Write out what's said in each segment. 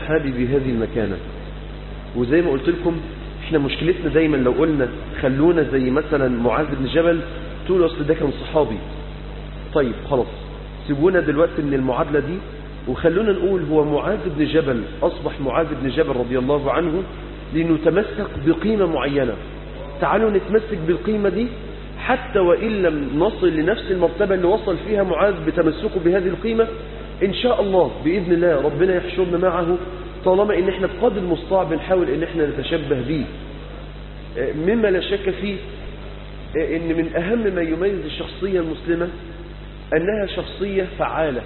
الصحابي بهذه المكانة وزي ما قلت لكم احنا مشكلتنا دايما لو قلنا خلونا زي مثلا معاذ بن جبل تقول اصل ده كان صحابي طيب خلاص سيبونا دلوقتي من المعادلة دي وخلونا نقول هو معاذ بن جبل أصبح معاذ بن جبل رضي الله عنه لأنه تمسك بقيمة معينة تعالوا نتمسك بالقيمة دي حتى وإن لم نصل لنفس المرتبة اللي وصل فيها معاذ بتمسكه بهذه القيمة إن شاء الله بإذن الله ربنا يحشرنا معه طالما إن إحنا بقدر المستطاع بنحاول إن إحنا نتشبه به مما لا شك فيه إن من أهم ما يميز الشخصية المسلمة أنها شخصية فعالة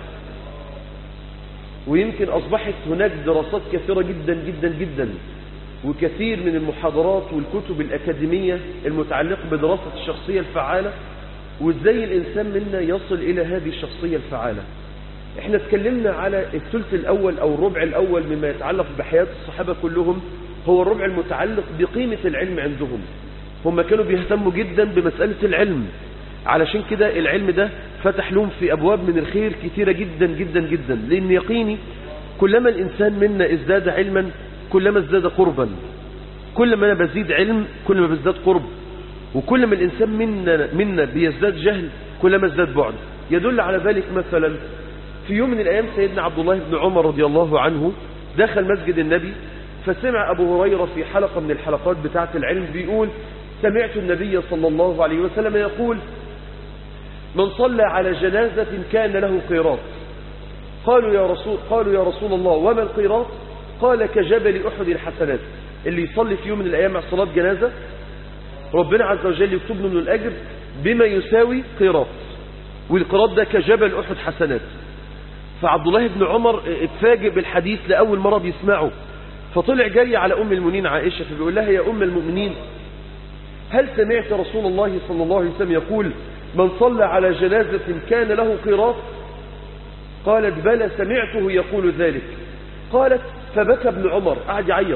ويمكن أصبحت هناك دراسات كثيرة جدا جدا جدا وكثير من المحاضرات والكتب الأكاديمية المتعلقة بدراسة الشخصية الفعالة وإزاي الإنسان منا يصل إلى هذه الشخصية الفعالة احنا اتكلمنا على الثلث الأول أو الربع الأول مما يتعلق بحياة الصحابة كلهم هو الربع المتعلق بقيمة العلم عندهم هم كانوا بيهتموا جدا بمسألة العلم علشان كده العلم ده فتح لهم في أبواب من الخير كثيرة جدا جدا جدا لأن يقيني كلما الإنسان منا ازداد علما كلما ازداد قربا كل ما أنا بزيد علم كل ما بزداد قرب وكل ما الإنسان منا, منا بيزداد جهل كلما ازداد بعد يدل على ذلك مثلا في يوم من الأيام سيدنا عبد الله بن عمر رضي الله عنه دخل مسجد النبي فسمع أبو هريرة في حلقة من الحلقات بتاعة العلم بيقول سمعت النبي صلى الله عليه وسلم يقول من صلى على جنازة كان له قيراط قالوا يا رسول قالوا يا رسول الله وما القيراط قال كجبل أحد الحسنات اللي يصلي في يوم من الأيام على صلاة جنازة ربنا عز وجل يكتب له من الأجر بما يساوي قيراط والقيراط ده كجبل أحد حسنات فعبد الله بن عمر اتفاجئ بالحديث لأول مرة بيسمعه فطلع جري على أم المؤمنين عائشة فبيقول لها يا أم المؤمنين هل سمعت رسول الله صلى الله عليه وسلم يقول من صلى على جنازة كان له قيراط قالت بلى سمعته يقول ذلك قالت فبكى ابن عمر قعد يعيط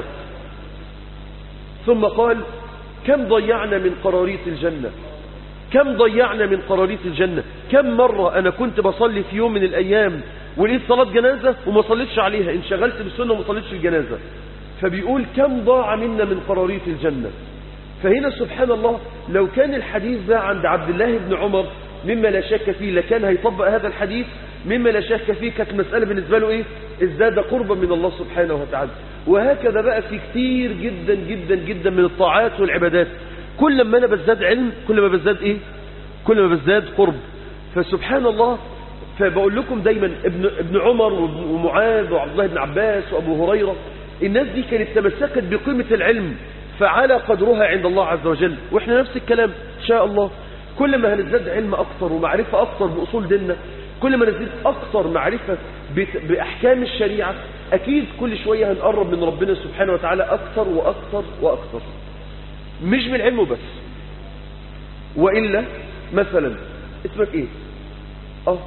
ثم قال كم ضيعنا من قراريط الجنة كم ضيعنا من قراريط الجنة كم مرة أنا كنت بصلي في يوم من الأيام ولقيت صلاة جنازة وما صليتش عليها انشغلت بالسنة وما صليتش الجنازة فبيقول كم ضاع منا من قراريط الجنة فهنا سبحان الله لو كان الحديث ده عند عبد الله بن عمر مما لا شك فيه لكان هيطبق هذا الحديث مما لا شك فيه كانت مسألة بالنسبة له ايه ازداد قربا من الله سبحانه وتعالى وهكذا بقى في كتير جدا جدا جدا من الطاعات والعبادات كل ما انا بزداد علم كل ما بزداد ايه كل ما بزداد قرب فسبحان الله فبقول لكم دايما ابن, ابن عمر ومعاذ وعبد الله بن عباس وابو هريرة الناس دي كانت تمسكت بقيمة العلم فعلى قدرها عند الله عز وجل واحنا نفس الكلام ان شاء الله كل ما هنزداد علم اكثر ومعرفة اكثر باصول ديننا كل ما نزيد اكثر معرفة باحكام الشريعة اكيد كل شوية هنقرب من ربنا سبحانه وتعالى اكثر واكثر واكثر مش بالعلم بس وإلا مثلا اسمك ايه اه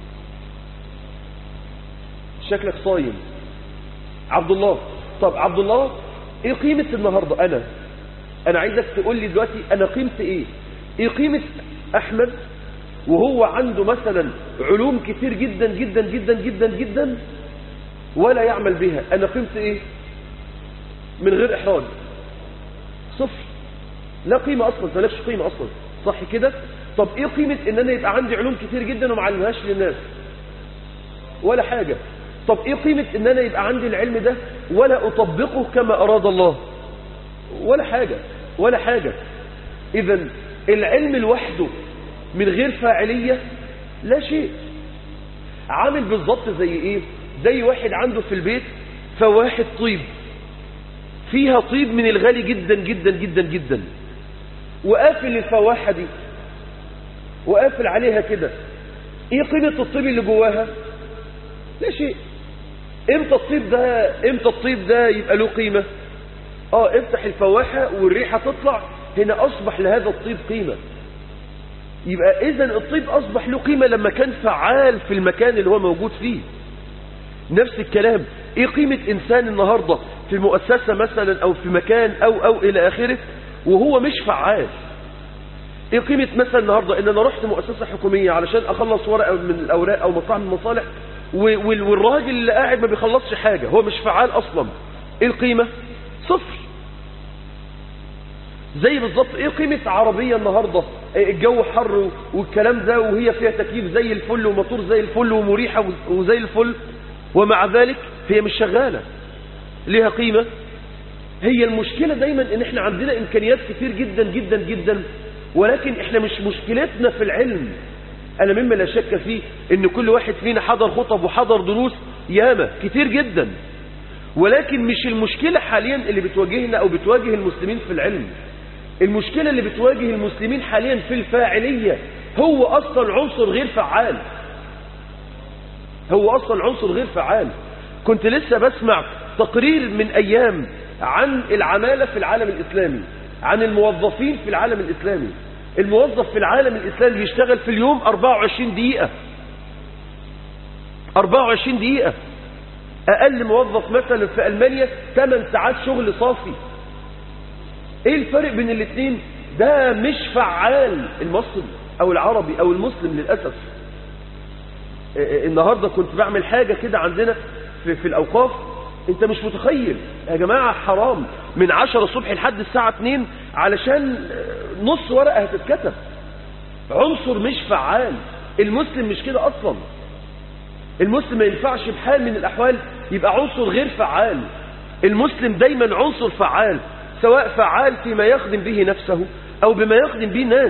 شكلك صايم عبد الله طب عبد الله ايه قيمة النهاردة انا انا عايزك تقول لي دلوقتي انا قيمتي ايه ايه قيمة احمد وهو عنده مثلا علوم كتير جدا جدا جدا جدا جدا ولا يعمل بها انا قيمتي ايه من غير احراج صفر لا قيمة اصلا مالكش قيمة اصلا صح كده طب ايه قيمة ان انا يبقى عندي علوم كتير جدا وما علمهاش للناس ولا حاجة طب ايه قيمة ان انا يبقى عندي العلم ده ولا اطبقه كما اراد الله ولا حاجة ولا حاجة اذا العلم لوحده من غير فاعلية لا شيء عامل بالظبط زي ايه زي واحد عنده في البيت فواحد طيب فيها طيب من الغالي جدا جدا جدا جدا وقافل الفواحة دي وقافل عليها كده ايه قيمة الطيب اللي جواها لا شيء امتى الطيب ده امتى الطيب ده يبقى له قيمة اه افتح الفواحة والريحة تطلع هنا اصبح لهذا الطيب قيمة يبقى اذا الطيب اصبح له قيمة لما كان فعال في المكان اللي هو موجود فيه نفس الكلام ايه قيمة انسان النهاردة في مؤسسة مثلا او في مكان او او الى اخره وهو مش فعال ايه قيمة مثلا النهاردة ان انا رحت مؤسسة حكومية علشان اخلص ورقة من الاوراق او مصلحة من المصالح و- وال- والراجل اللي قاعد ما بيخلصش حاجة هو مش فعال أصلا إيه القيمة صفر زي بالظبط ايه قيمة عربية النهاردة إيه الجو حر والكلام ده وهي فيها تكييف زي الفل وموتور زي الفل ومريحة وزي الفل ومع ذلك هي مش شغالة ليها قيمة هي المشكلة دايما ان احنا عندنا امكانيات كتير جدا جدا جدا ولكن احنا مش مشكلتنا في العلم انا مما لا شك فيه ان كل واحد فينا حضر خطب وحضر دروس ياما كتير جدا ولكن مش المشكلة حاليا اللي بتواجهنا او بتواجه المسلمين في العلم المشكلة اللي بتواجه المسلمين حاليا في الفاعلية هو اصلا عنصر غير فعال هو اصلا عنصر غير فعال كنت لسه بسمع تقرير من ايام عن العمالة في العالم الاسلامي عن الموظفين في العالم الاسلامي الموظف في العالم الاسلامي بيشتغل في اليوم 24 دقيقة 24 دقيقة اقل موظف مثلا في المانيا 8 ساعات شغل صافي ايه الفرق بين الاثنين ده مش فعال المصري او العربي او المسلم للأسف النهاردة كنت بعمل حاجة كده عندنا في, في الأوقاف انت مش متخيل يا جماعة حرام من عشرة الصبح لحد الساعة 2 علشان نص ورقة هتتكتب عنصر مش فعال المسلم مش كده أصلا المسلم ما ينفعش بحال من الأحوال يبقى عنصر غير فعال المسلم دايما عنصر فعال سواء فعال فيما يخدم به نفسه أو بما يخدم به الناس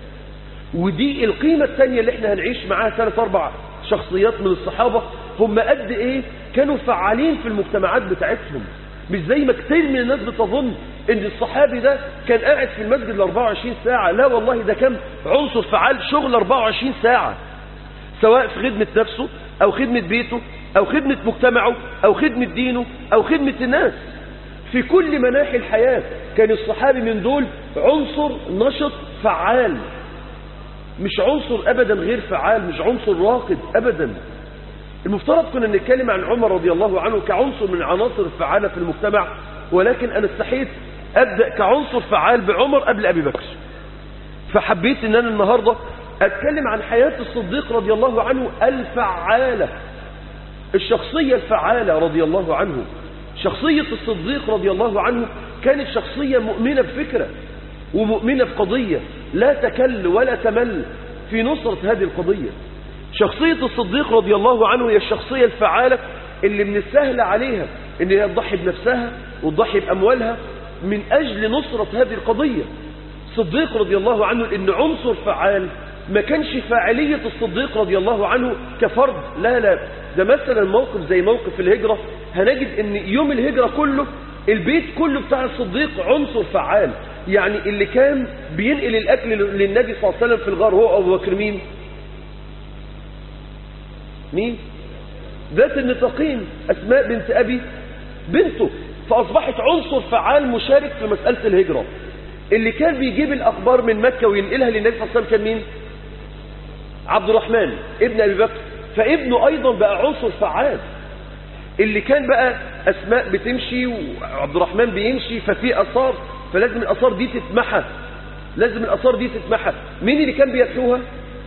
ودي القيمة الثانية اللي احنا هنعيش معاها ثلاث أربع شخصيات من الصحابة هم قد ايه كانوا فعالين في المجتمعات بتاعتهم مش زي ما كتير من الناس بتظن ان الصحابي ده كان قاعد في المسجد ال 24 ساعة لا والله ده كان عنصر فعال شغل 24 ساعة سواء في خدمة نفسه او خدمة بيته او خدمة مجتمعه او خدمة دينه او خدمة الناس في كل مناحي الحياة كان الصحابي من دول عنصر نشط فعال مش عنصر ابدا غير فعال مش عنصر راقد ابدا المفترض كنا نتكلم عن عمر رضي الله عنه كعنصر من العناصر الفعالة في المجتمع ولكن انا استحيت ابدأ كعنصر فعال بعمر قبل ابي بكر فحبيت ان انا النهاردة اتكلم عن حياة الصديق رضي الله عنه الفعالة الشخصية الفعالة رضي الله عنه شخصية الصديق رضي الله عنه كانت شخصية مؤمنة بفكرة ومؤمنة بقضية لا تكل ولا تمل في نصرة هذه القضية شخصية الصديق رضي الله عنه هي الشخصية الفعالة اللي من السهل عليها ان هي تضحي بنفسها وتضحي بأموالها من أجل نصرة هذه القضية الصديق رضي الله عنه إن عنصر فعال ما كانش فاعلية الصديق رضي الله عنه كفرد لا لا ده مثلا موقف زي موقف الهجرة هنجد ان يوم الهجرة كله البيت كله بتاع الصديق عنصر فعال يعني اللي كان بينقل الأكل للنبي صلى الله عليه وسلم في الغار هو أبو بكر مين مين ذات النطاقين أسماء بنت أبي بنته فأصبحت عنصر فعال مشارك في مسألة الهجرة اللي كان بيجيب الأخبار من مكة وينقلها للنبي صلى الله عليه وسلم كان مين عبد الرحمن ابن أبي بكر فابنه أيضا بقى عنصر فعال اللي كان بقى أسماء بتمشي وعبد الرحمن بيمشي ففي أثار فلازم الأثار دي تتمحى لازم الأثار دي تتمحى مين اللي كان بيتلوها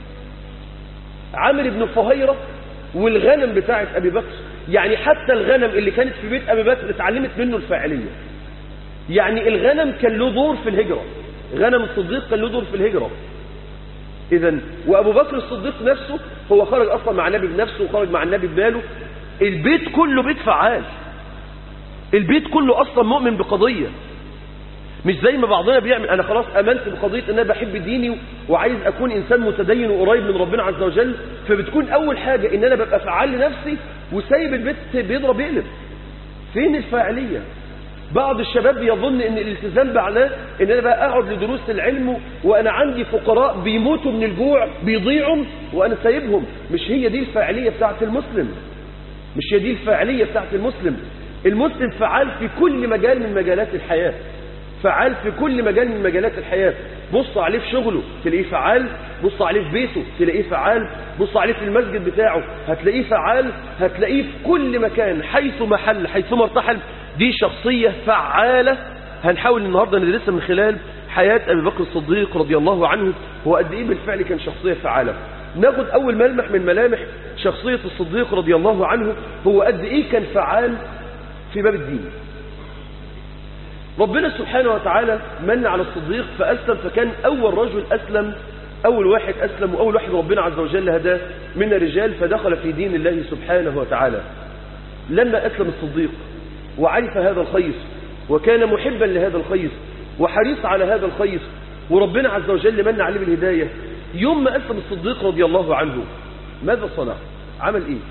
عامر بن فهيرة والغنم بتاعت أبي بكر يعني حتى الغنم اللي كانت في بيت أبي بكر اتعلمت منه الفاعلية يعني الغنم كان له دور في الهجرة غنم الصديق كان له دور في الهجرة إذا وأبو بكر الصديق نفسه هو خرج أصلا مع النبي بنفسه وخرج مع النبي بباله البيت كله بيت فعال البيت كله أصلا مؤمن بقضية مش زي ما بعضنا بيعمل أنا خلاص أمنت بقضية أن أنا بحب ديني وعايز أكون إنسان متدين وقريب من ربنا عز وجل فبتكون أول حاجة إن أنا ببقى فعال لنفسي وسايب البيت بيضرب يقلب فين الفاعلية بعض الشباب بيظن ان الالتزام معناه ان انا بقى اقعد لدروس العلم وانا عندي فقراء بيموتوا من الجوع بيضيعوا وانا سايبهم مش هي دي الفاعلية بتاعت المسلم مش هي دي الفاعلية بتاعت المسلم المسلم فعال في كل مجال من مجالات الحياة فعال في كل مجال من مجالات الحياة بص عليه في شغله تلاقيه فعال بص عليه في بيته تلاقيه فعال بص عليه في المسجد بتاعه هتلاقيه فعال هتلاقيه في كل مكان حيث محل حيث ارتحل دي شخصية فعالة هنحاول النهاردة ندرسها من خلال حياة أبي بكر الصديق رضي الله عنه هو قد إيه بالفعل كان شخصية فعالة ناخد أول ملمح من ملامح شخصية الصديق رضي الله عنه هو قد إيه كان فعال في باب الدين ربنا سبحانه وتعالى من على الصديق فأسلم فكان أول رجل أسلم أول واحد أسلم وأول واحد ربنا عز وجل هداه من الرجال فدخل في دين الله سبحانه وتعالى لما أسلم الصديق وعرف هذا الخير وكان محبا لهذا الخير وحريص على هذا الخير وربنا عز وجل من عليه بالهداية يوم ما أسلم الصديق رضي الله عنه ماذا صنع عمل إيه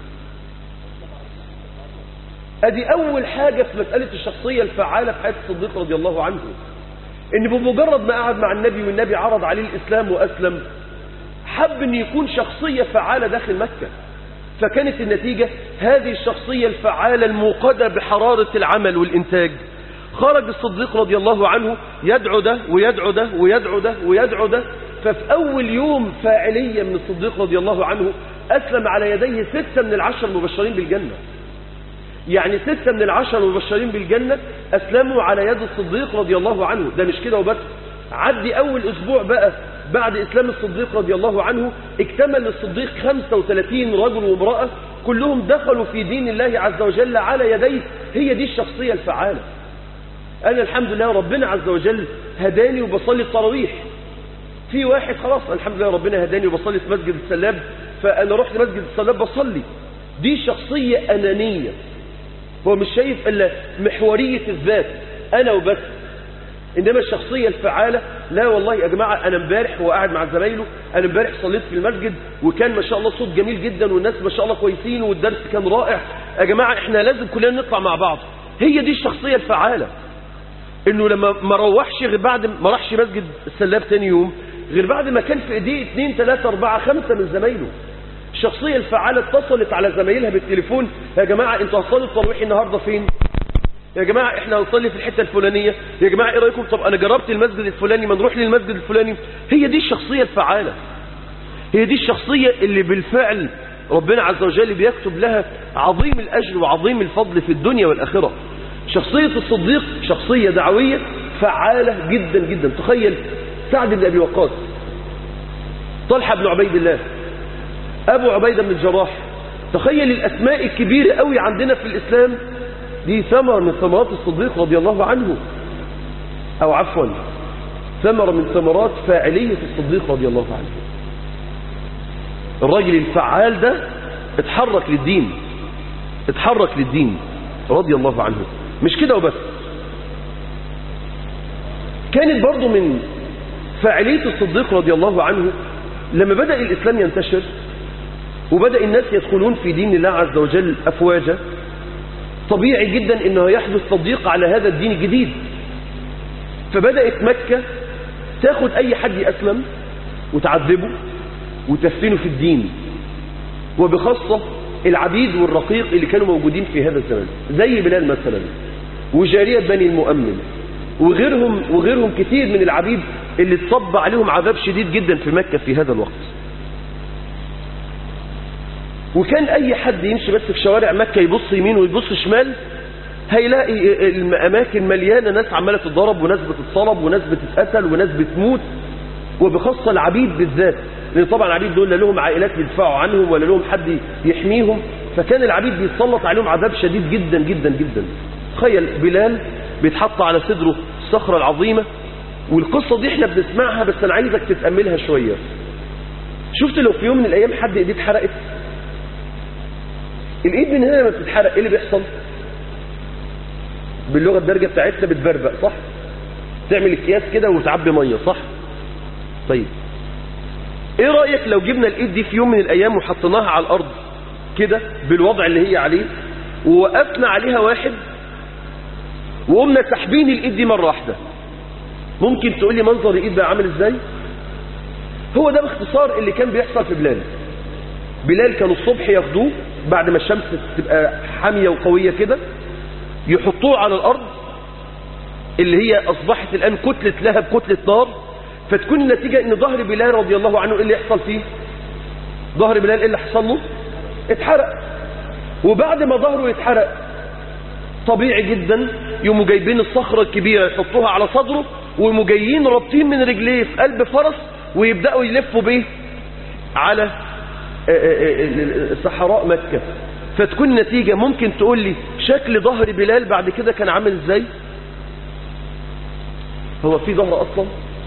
أدي أول حاجة في مسألة الشخصية الفعالة في حياة الصديق رضي الله عنه إن بمجرد ما قعد مع النبي والنبي عرض عليه الإسلام وأسلم حب أن يكون شخصية فعالة داخل مكة فكانت النتيجة هذه الشخصية الفعالة الموقدة بحرارة العمل والإنتاج خرج الصديق رضي الله عنه يدعو ده ويدعو ده ويدعو ده ويدعو ده ففي أول يوم فاعلية من الصديق رضي الله عنه أسلم على يديه ستة من العشر المبشرين بالجنة يعني ستة من العشر المبشرين بالجنة أسلموا على يد الصديق رضي الله عنه ده مش كده وبس عدي أول أسبوع بقى بعد إسلام الصديق رضي الله عنه اكتمل للصديق 35 رجل وامرأة كلهم دخلوا في دين الله عز وجل على يديه هي دي الشخصية الفعالة أنا الحمد لله ربنا عز وجل هداني وبصلي التراويح في واحد خلاص الحمد لله ربنا هداني وبصلي في مسجد السلاب فأنا رحت مسجد السلاب بصلي دي شخصية أنانية هو مش شايف إلا محورية الذات أنا وبس إنما الشخصية الفعالة لا والله يا جماعة أنا امبارح هو قاعد مع زمايله أنا امبارح صليت في المسجد وكان ما شاء الله صوت جميل جدا والناس ما شاء الله كويسين والدرس كان رائع يا جماعة إحنا لازم كلنا نطلع مع بعض هي دي الشخصية الفعالة إنه لما ما روحش غير بعد ما راحش مسجد السلاب تاني يوم غير بعد ما كان في ايديه اثنين ثلاثة أربعة خمسة من زمايله الشخصية الفعالة اتصلت على زمايلها بالتليفون يا جماعة انتوا هتصلوا التراويح النهاردة فين يا جماعة احنا هنصلي في الحتة الفلانية يا جماعة ايه رأيكم طب انا جربت المسجد الفلاني ما نروح للمسجد الفلاني هي دي الشخصية الفعالة هي دي الشخصية اللي بالفعل ربنا عز وجل بيكتب لها عظيم الأجر وعظيم الفضل في الدنيا والآخرة شخصية الصديق شخصية دعوية فعالة جدا جدا تخيل سعد بن أبي وقاص طلحة بن عبيد الله أبو عبيدة بن الجراح تخيل الأسماء الكبيرة قوي عندنا في الإسلام دي ثمرة من ثمرات الصديق رضي الله عنه أو عفوا ثمرة من ثمرات فاعلية الصديق رضي الله عنه الراجل الفعال ده اتحرك للدين اتحرك للدين رضي الله عنه مش كده وبس كانت برضو من فاعلية الصديق رضي الله عنه لما بدأ الإسلام ينتشر وبدأ الناس يدخلون في دين الله عز وجل أفواجا طبيعي جدا انه يحدث تضييق على هذا الدين الجديد فبدأت مكة تاخد اي حد يأسلم وتعذبه وتفتنه في الدين وبخاصة العبيد والرقيق اللي كانوا موجودين في هذا الزمان زي بلال مثلا وجارية بني المؤمن وغيرهم وغيرهم كثير من العبيد اللي اتصب عليهم عذاب شديد جدا في مكة في هذا الوقت وكان اي حد يمشي بس في شوارع مكة يبص يمين ويبص شمال هيلاقي الاماكن مليانة ناس عمالة تتضرب وناس بتتصلب وناس بتتقتل وناس بتموت وبخاصة العبيد بالذات لان طبعا العبيد دول لا لهم عائلات يدفعوا عنهم ولا لهم حد يحميهم فكان العبيد بيتسلط عليهم عذاب شديد جدا جدا جدا تخيل بلال بيتحط على صدره الصخرة العظيمة والقصة دي احنا بنسمعها بس انا عايزك تتأملها شوية شفت لو في يوم من الايام حد ايديه اتحرقت الايد من هنا لما بتتحرق ايه اللي بيحصل باللغه الدارجه بتاعتنا بتبربق صح تعمل اكياس كده وتعبي ميه صح طيب ايه رايك لو جبنا الايد دي في يوم من الايام وحطيناها على الارض كده بالوضع اللي هي عليه ووقفنا عليها واحد وقمنا ساحبين الايد دي مره واحده ممكن تقول لي منظر الايد بقى عامل ازاي هو ده باختصار اللي كان بيحصل في بلال بلال كانوا الصبح ياخدوه بعد ما الشمس تبقى حامية وقوية كده يحطوه على الأرض اللي هي أصبحت الآن كتلة لهب كتلة نار فتكون النتيجة ان ظهر بلال رضي الله عنه ايه اللي يحصل فيه ظهر بلال ايه اللي حصل له اتحرق وبعد ما ظهره يتحرق طبيعي جدا يقوموا جايبين الصخرة الكبيرة يحطوها على صدره ويقوموا جايين رابطين من رجليه في قلب فرس ويبدأوا يلفوا بيه على صحراء مكة فتكون النتيجة ممكن تقول لي شكل ظهر بلال بعد كده كان عامل ازاي هو في ظهر اصلا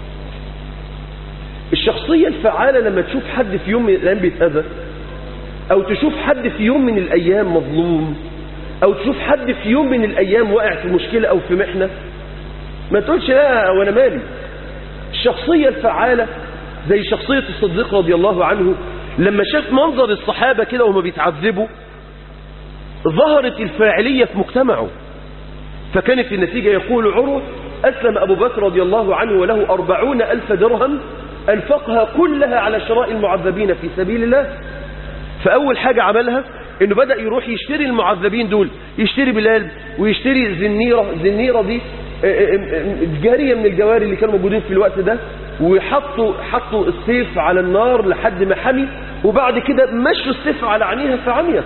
الشخصية الفعالة لما تشوف حد في يوم من الايام بيتأذى او تشوف حد في يوم من الايام مظلوم او تشوف حد في يوم من الايام واقع في مشكلة او في محنة ما تقولش لا وانا مالي الشخصية الفعالة زي شخصية الصديق رضي الله عنه لما شاف منظر الصحابة كده وهم بيتعذبوا ظهرت الفاعلية في مجتمعه فكانت النتيجة يقول عروة أسلم أبو بكر رضي الله عنه وله أربعون ألف درهم أنفقها كلها على شراء المعذبين في سبيل الله فأول حاجة عملها انه بدأ يروح يشتري المعذبين دول يشتري بلال ويشتري زنيرة الزنيرة دي جارية من الجواري اللي كانوا موجودين في الوقت ده وحطوا حطوا السيف على النار لحد ما حمي وبعد كده مشوا السيف على عينيها فعميت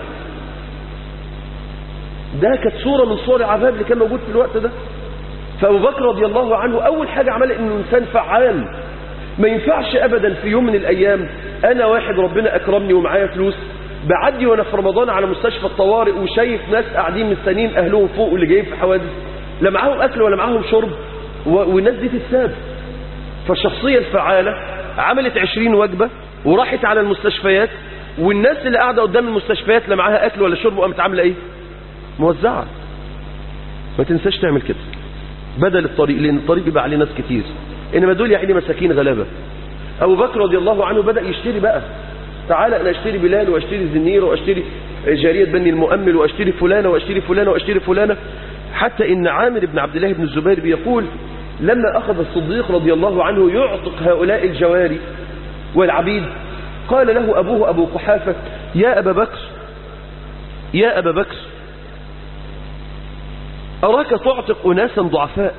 ده كانت صورة من صور العذاب اللي كان موجود في الوقت ده فأبو بكر رضي الله عنه أول حاجة عملها إنه إنسان فعال ما ينفعش أبدا في يوم من الأيام أنا واحد ربنا أكرمني ومعايا فلوس بعدي وأنا في رمضان على مستشفى الطوارئ وشايف ناس قاعدين مستنيين أهلهم فوق واللي جايين في حوادث لا معاهم أكل ولا معاهم شرب والناس دي تتساب فالشخصية الفعالة عملت عشرين وجبة وراحت على المستشفيات والناس اللي قاعدة قدام المستشفيات لا معاها أكل ولا شرب وقامت عاملة إيه موزعة ما تنساش تعمل كده بدل الطريق لأن الطريق بيبقى عليه ناس كتير إنما دول يعني مساكين غلابة أبو بكر رضي الله عنه بدأ يشتري بقى تعالى أنا أشتري بلال وأشتري زنير وأشتري جارية بني المؤمل وأشتري فلانة وأشتري فلانة وأشتري فلانة حتى إن عامر بن عبد الله بن الزبير بيقول لما أخذ الصديق رضي الله عنه يعتق هؤلاء الجواري والعبيد قال له أبوه أبو قحافة يا أبا بكر يا أبا بكر أراك تعتق أناسا ضعفاء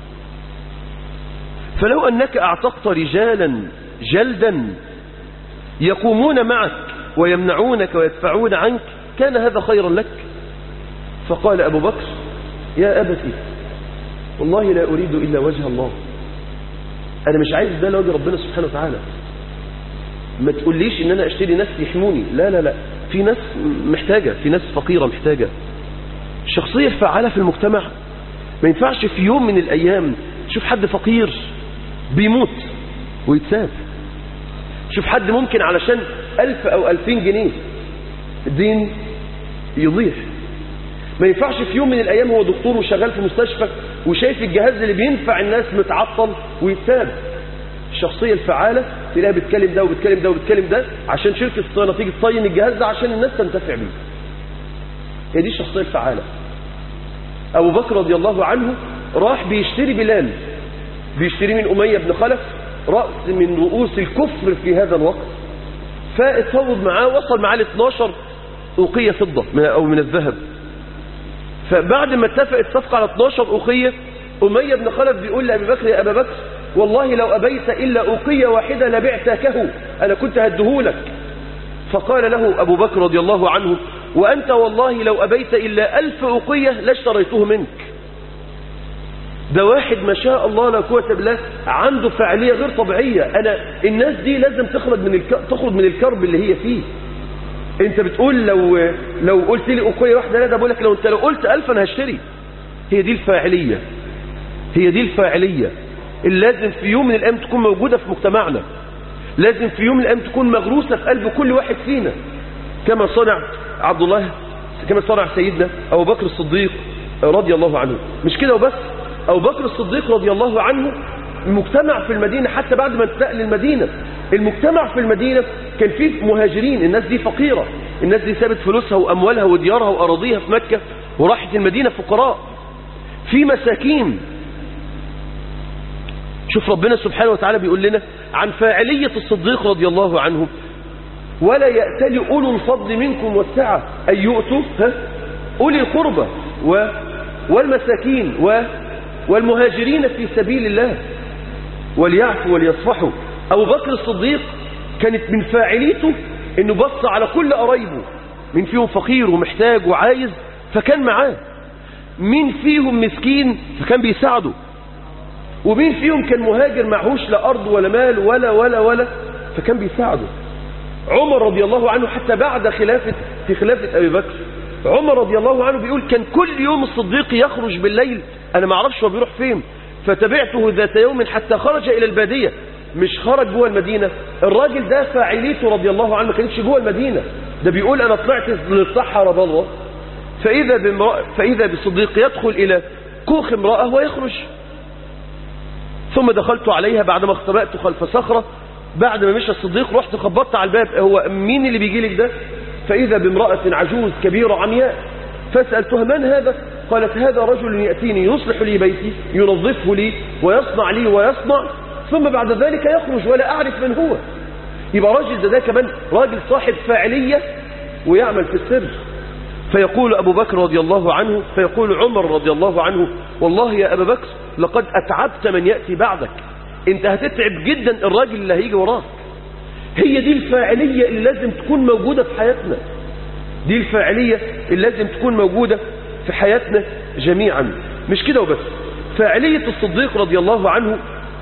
فلو أنك أعتقت رجالا جلدا يقومون معك ويمنعونك ويدفعون عنك كان هذا خيرا لك فقال أبو بكر يا أبتي والله لا أريد إلا وجه الله أنا مش عايز ده لوجه ربنا سبحانه وتعالى ما تقوليش إن أنا أشتري ناس يحموني لا لا لا في ناس محتاجة في ناس فقيرة محتاجة الشخصية الفعالة في المجتمع ما ينفعش في يوم من الأيام شوف حد فقير بيموت ويتساب شوف حد ممكن علشان ألف أو ألفين جنيه الدين يضيع ما ينفعش في يوم من الأيام هو دكتور وشغال في مستشفى وشايف الجهاز اللي بينفع الناس متعطل ويتساب الشخصية الفعالة تلاقيها بتكلم ده وبتكلم ده وبتكلم ده عشان شركة الصيانة تيجي تصين الجهاز ده عشان الناس تنتفع بيه هي دي الشخصية الفعالة أبو بكر رضي الله عنه راح بيشتري بلال بيشتري من أمية بن خلف رأس من رؤوس الكفر في هذا الوقت فاتفوض معاه وصل معاه ل 12 أوقية فضة من أو من الذهب فبعد ما اتفقت الصفقة على 12 أوقية أمية بن خلف بيقول لأبي بكر يا أبا بكر والله لو أبيت إلا أوقية واحدة لبعتكه أنا كنت هدهولك فقال له أبو بكر رضي الله عنه وأنت والله لو أبيت إلا ألف أوقية لاشتريته منك ده واحد ما شاء الله لا قوة بالله عنده فعالية غير طبيعية أنا الناس دي لازم تخرج من الك... تخرج من الكرب اللي هي فيه انت بتقول لو لو قلت لي أوقية واحدة لا ده بقول لك لو انت لو قلت ألف أنا هشتري هي دي الفاعلية هي دي الفاعلية اللي لازم في يوم من الأيام تكون موجودة في مجتمعنا لازم في يوم من الأيام تكون مغروسة في قلب كل واحد فينا كما صنع عبد الله كما صنع سيدنا أبو بكر الصديق رضي الله عنه مش كده وبس أبو بكر الصديق رضي الله عنه المجتمع في المدينة حتى بعد ما انتقل للمدينة المجتمع في المدينة كان فيه مهاجرين الناس دي فقيرة الناس دي سابت فلوسها وأموالها وديارها وأراضيها في مكة وراحت المدينة فقراء في مساكين شوف ربنا سبحانه وتعالى بيقول لنا عن فاعلية الصديق رضي الله عنه ولا يأتل أولو الفضل منكم والسعة أن يؤتوا ها أولي القربى و والمساكين و والمهاجرين في سبيل الله وليعفوا وليصفحوا أبو بكر الصديق كانت من فاعليته أنه بص على كل قرايبه من فيهم فقير ومحتاج وعايز فكان معاه مين فيهم مسكين فكان بيساعده ومين فيهم كان مهاجر معهوش لا أرض ولا مال ولا ولا ولا فكان بيساعده عمر رضي الله عنه حتى بعد خلافة في خلافة أبي بكر عمر رضي الله عنه بيقول كان كل يوم الصديق يخرج بالليل أنا ما اعرفش هو بيروح فين فتبعته ذات يوم حتى خرج إلى البادية مش خرج جوه المدينة الراجل ده فاعليته رضي الله عنه ما كانتش جوه المدينة ده بيقول أنا طلعت للصحراء بلوى فإذا, بامرأة فإذا بالصديق يدخل إلى كوخ امرأة ويخرج ثم دخلت عليها بعدما اختبأت خلف صخرة بعد ما مشى الصديق رحت خبطت على الباب هو مين اللي بيجي لك ده فإذا بامرأة عجوز كبيرة عمياء فسألتها من هذا قالت هذا رجل يأتيني يصلح لي بيتي ينظفه لي ويصنع لي ويصنع ثم بعد ذلك يخرج ولا أعرف من هو يبقى راجل ده, ده كمان راجل صاحب فاعلية ويعمل في السر فيقول أبو بكر رضي الله عنه فيقول عمر رضي الله عنه والله يا أبا بكر لقد أتعبت من يأتي بعدك انت هتتعب جدا الراجل اللي هيجي وراك هي دي الفاعلية اللي لازم تكون موجودة في حياتنا دي الفاعلية اللي لازم تكون موجودة في حياتنا جميعا مش كده وبس فاعلية الصديق رضي الله عنه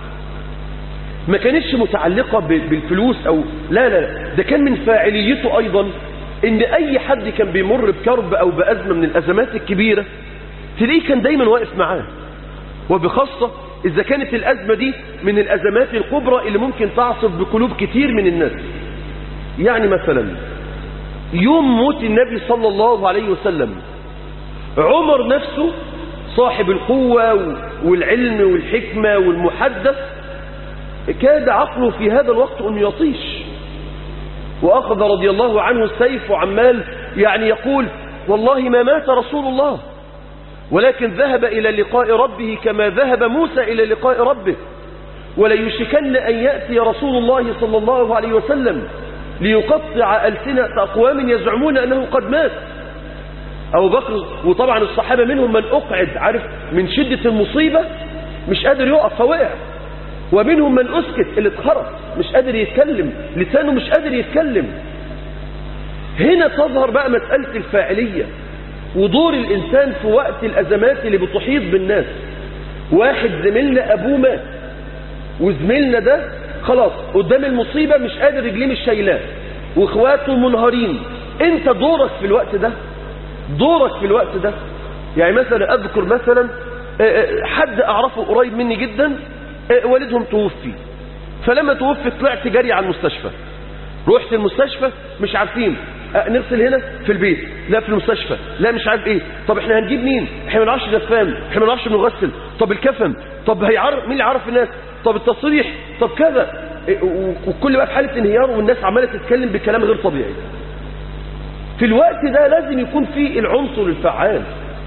ما كانتش متعلقة بالفلوس أو لا لا ده كان من فاعليته أيضا إن أي حد كان بيمر بكرب أو بأزمة من الأزمات الكبيرة تلاقيه كان دايما واقف معاه وبخاصة إذا كانت الأزمة دي من الأزمات الكبرى اللي ممكن تعصف بقلوب كتير من الناس يعني مثلا يوم موت النبي صلى الله عليه وسلم عمر نفسه صاحب القوة والعلم والحكمة والمحدث كاد عقله في هذا الوقت أن يطيش وأخذ رضي الله عنه السيف وعمال يعني يقول والله ما مات رسول الله ولكن ذهب إلى لقاء ربه كما ذهب موسى إلى لقاء ربه وليشكن أن يأتي رسول الله صلى الله عليه وسلم ليقطع ألسنة أقوام يزعمون أنه قد مات أبو بكر وطبعا الصحابة منهم من أقعد عارف من شدة المصيبة مش قادر يقف فوقع ومنهم من أسكت اللي اتخرط مش قادر يتكلم لسانه مش قادر يتكلم هنا تظهر بقى مسألة الفاعلية ودور الإنسان في وقت الأزمات اللي بتحيط بالناس واحد زميلنا أبوه مات وزميلنا ده خلاص قدام المصيبة مش قادر رجليه مش شايلاه واخواته منهارين انت دورك في الوقت ده دورك في الوقت ده يعني مثلا اذكر مثلا حد اعرفه قريب مني جدا والدهم توفي فلما توفي طلعت جري على المستشفى رحت المستشفى مش عارفين نغسل هنا في البيت لا في المستشفى لا مش عارف ايه طب احنا هنجيب مين احنا ما نعرفش دفان احنا ما نعرفش بنغسل طب الكفن طب هيعرف مين اللي يعرف الناس طب التصريح طب كذا وكل بقى في حاله انهيار والناس عماله تتكلم بكلام غير طبيعي في الوقت ده لازم يكون في العنصر الفعال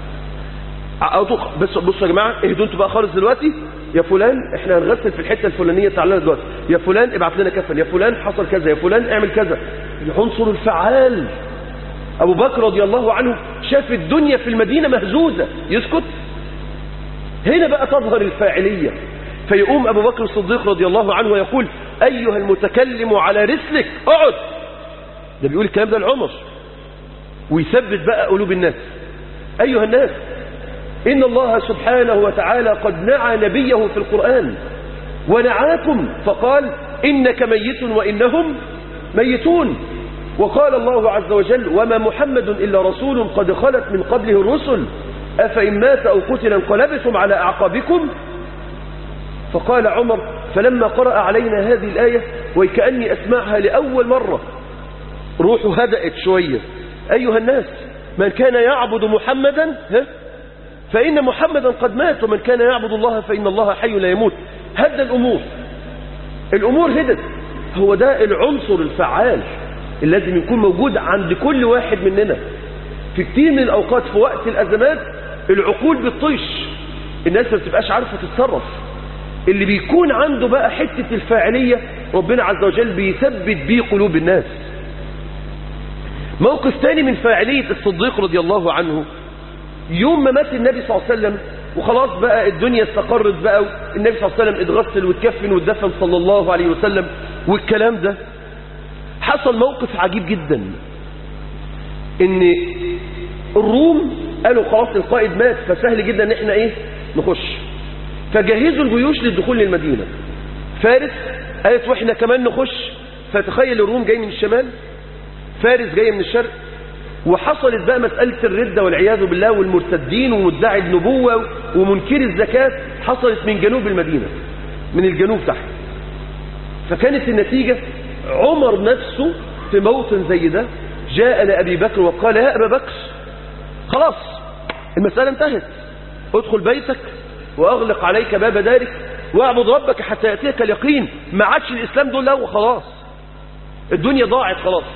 بس بصوا يا جماعه اهدوا انتوا بقى خالص دلوقتي يا فلان احنا هنغسل في الحته الفلانيه تعالى دلوقتي يا فلان ابعت لنا كفن يا فلان حصل كذا يا فلان اعمل كذا العنصر الفعال ابو بكر رضي الله عنه شاف الدنيا في المدينه مهزوزه يسكت هنا بقى تظهر الفاعليه فيقوم ابو بكر الصديق رضي الله عنه ويقول ايها المتكلم على رسلك اقعد ده بيقول الكلام ده لعمر ويثبت بقى قلوب الناس ايها الناس إن الله سبحانه وتعالى قد نعى نبيه في القرآن ونعاكم فقال إنك ميت وإنهم ميتون وقال الله عز وجل وما محمد إلا رسول قد خلت من قبله الرسل أفإن مات أو قتل انقلبتم على أعقابكم فقال عمر فلما قرأ علينا هذه الآية وكأني أسمعها لأول مرة روحه هدأت شوية أيها الناس من كان يعبد محمدا ها فإن محمدا قد مات ومن كان يعبد الله فإن الله حي لا يموت هدى الأمور الأمور هدت هو ده العنصر الفعال اللي لازم يكون موجود عند كل واحد مننا في كتير من الأوقات في وقت الأزمات العقول بتطيش الناس ما بتبقاش عارفة تتصرف اللي بيكون عنده بقى حتة الفاعلية ربنا عز وجل بيثبت بيه قلوب الناس موقف تاني من فاعلية الصديق رضي الله عنه يوم ما مات النبي صلى الله عليه وسلم وخلاص بقى الدنيا استقرت بقى النبي صلى الله عليه وسلم اتغسل واتكفن واتدفن صلى الله عليه وسلم والكلام ده حصل موقف عجيب جدا ان الروم قالوا خلاص القائد مات فسهل جدا ان احنا ايه نخش فجهزوا الجيوش للدخول للمدينة فارس قالت واحنا كمان نخش فتخيل الروم جاي من الشمال فارس جاي من الشرق وحصلت بقى مسألة الردة والعياذ بالله والمرتدين ومدعي النبوة ومنكر الزكاة حصلت من جنوب المدينة من الجنوب تحت فكانت النتيجة عمر نفسه في موطن زي ده جاء لأبي بكر وقال يا أبا بكر خلاص المسألة انتهت ادخل بيتك وأغلق عليك باب دارك واعبد ربك حتى يأتيك اليقين ما عادش الإسلام دول له خلاص الدنيا ضاعت خلاص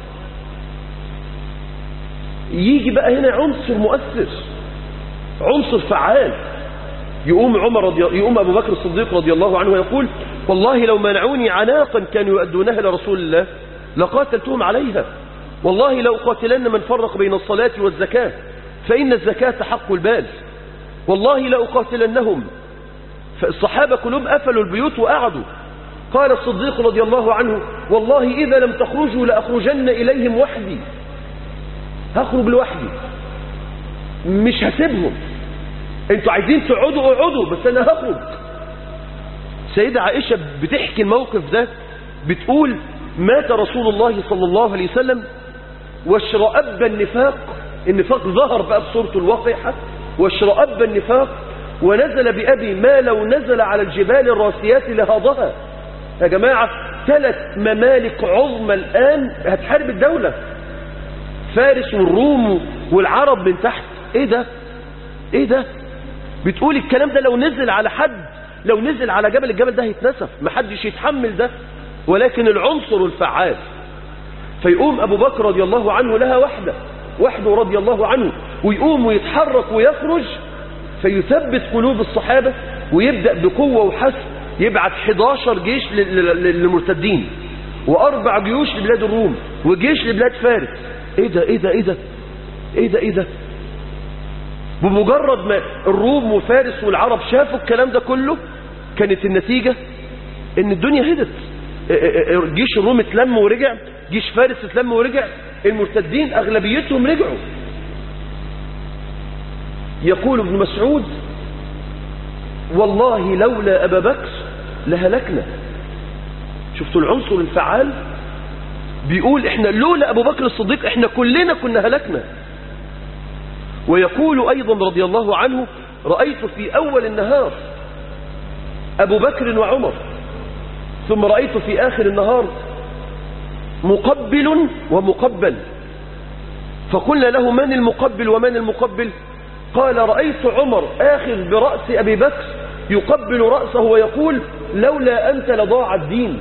يجي بقى هنا عنصر مؤثر عنصر فعال يقوم عمر رضي يقوم أبو بكر الصديق رضي الله عنه ويقول والله لو منعوني عناقا كانوا يؤدونها لرسول الله لقاتلتهم عليها والله لو قاتلن من فرق بين الصلاة والزكاة فإن الزكاة حق البال والله لأقاتلنهم فالصحابة كلهم قفلوا البيوت وقعدوا قال الصديق رضي الله عنه والله إذا لم تخرجوا لأخرجن إليهم وحدي هخرج لوحدي مش هسيبهم انتوا عايزين تقعدوا اقعدوا بس انا هخرج سيدة عائشة بتحكي الموقف ده بتقول مات رسول الله صلى الله عليه وسلم واشرأب النفاق النفاق ظهر بقى بصورته الواقعة واشرأب النفاق ونزل بأبي ما لو نزل على الجبال الراسيات لهضها يا جماعة ثلاث ممالك عظمى الآن هتحارب الدولة فارس والروم والعرب من تحت ايه ده ايه ده بتقول الكلام ده لو نزل على حد لو نزل على جبل الجبل ده هيتنسف محدش يتحمل ده ولكن العنصر الفعال فيقوم أبو بكر رضي الله عنه لها وحده وحده رضي الله عنه ويقوم ويتحرك ويخرج فيثبت قلوب الصحابة ويبدأ بقوة وحسب يبعت 11 جيش للمرتدين وأربع جيوش لبلاد الروم وجيش لبلاد فارس ايه ده ايه ده ايه ده ايه ده ايه ده بمجرد ما الروم وفارس والعرب شافوا الكلام ده كله كانت النتيجة ان الدنيا هدت جيش الروم اتلم ورجع جيش فارس اتلم ورجع المرتدين اغلبيتهم رجعوا يقول ابن مسعود والله لولا ابا بكر لهلكنا شفتوا العنصر الفعال بيقول احنا لولا ابو بكر الصديق احنا كلنا كنا هلكنا ويقول ايضا رضي الله عنه رأيت في اول النهار ابو بكر وعمر ثم رأيت في آخر النهار مقبل ومقبل فقلنا له من المقبل ومن المقبل قال رأيت عمر آخذ برأس أبي بكر يقبل رأسه ويقول لولا أنت لضاع الدين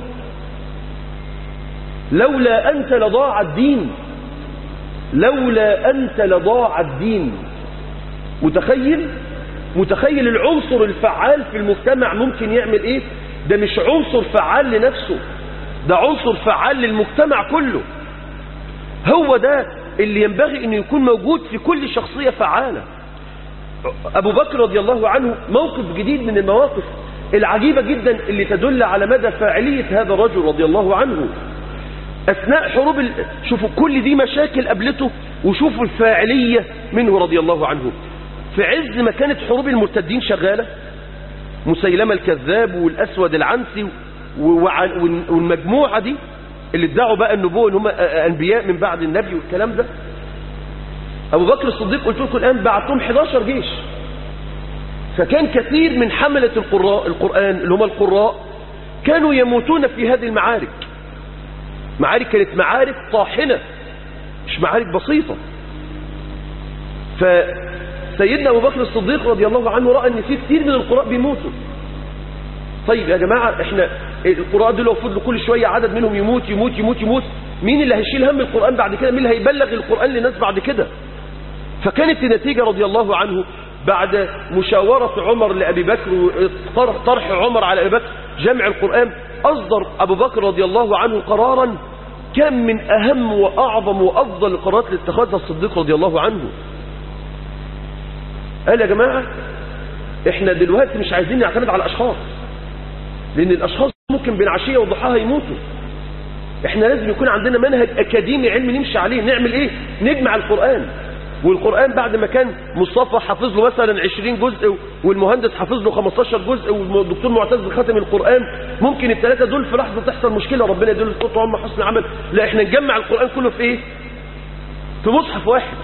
لولا أنت لضاع الدين لولا أنت لضاع الدين متخيل متخيل العنصر الفعال في المجتمع ممكن يعمل ايه ده مش عنصر فعال لنفسه ده عنصر فعال للمجتمع كله هو ده اللي ينبغي انه يكون موجود في كل شخصية فعالة ابو بكر رضي الله عنه موقف جديد من المواقف العجيبة جدا اللي تدل على مدى فاعلية هذا الرجل رضي الله عنه اثناء حروب ال... شوفوا كل دي مشاكل قابلته وشوفوا الفاعلية منه رضي الله عنه في عز ما كانت حروب المرتدين شغالة مسيلمة الكذاب والأسود العنسي والمجموعة دي اللي ادعوا بقى النبوة ان هم أنبياء من بعد النبي والكلام ده أبو بكر الصديق قلت لكم الآن بعتهم 11 جيش فكان كثير من حملة القراء القرآن اللي هم القراء كانوا يموتون في هذه المعارك معارك كانت معارك طاحنة مش معارك بسيطة فسيدنا أبو بكر الصديق رضي الله عنه رأى أن في كثير من القراء بيموتوا طيب يا جماعة احنا القراء دول لو فضلوا كل شوية عدد منهم يموت يموت يموت يموت مين اللي هيشيل هم القرآن بعد كده مين اللي هيبلغ القرآن للناس بعد كده فكانت النتيجة رضي الله عنه بعد مشاورة عمر لأبي بكر وطرح عمر على أبي بكر جمع القرآن أصدر أبو بكر رضي الله عنه قرارا كان من أهم وأعظم وأفضل القرارات اللي اتخذها الصديق رضي الله عنه قال يا جماعة احنا دلوقتي مش عايزين نعتمد على الأشخاص لأن الأشخاص ممكن بين عشية وضحاها يموتوا احنا لازم يكون عندنا منهج أكاديمي علمي نمشي عليه نعمل ايه نجمع القرآن والقرآن بعد ما كان مصطفى حافظ له مثلا 20 جزء والمهندس حافظ له 15 جزء والدكتور معتز خاتم القرآن ممكن الثلاثة دول في لحظة تحصل مشكلة ربنا يدل القطع هم حسن عمل لا احنا نجمع القرآن كله في ايه في مصحف واحد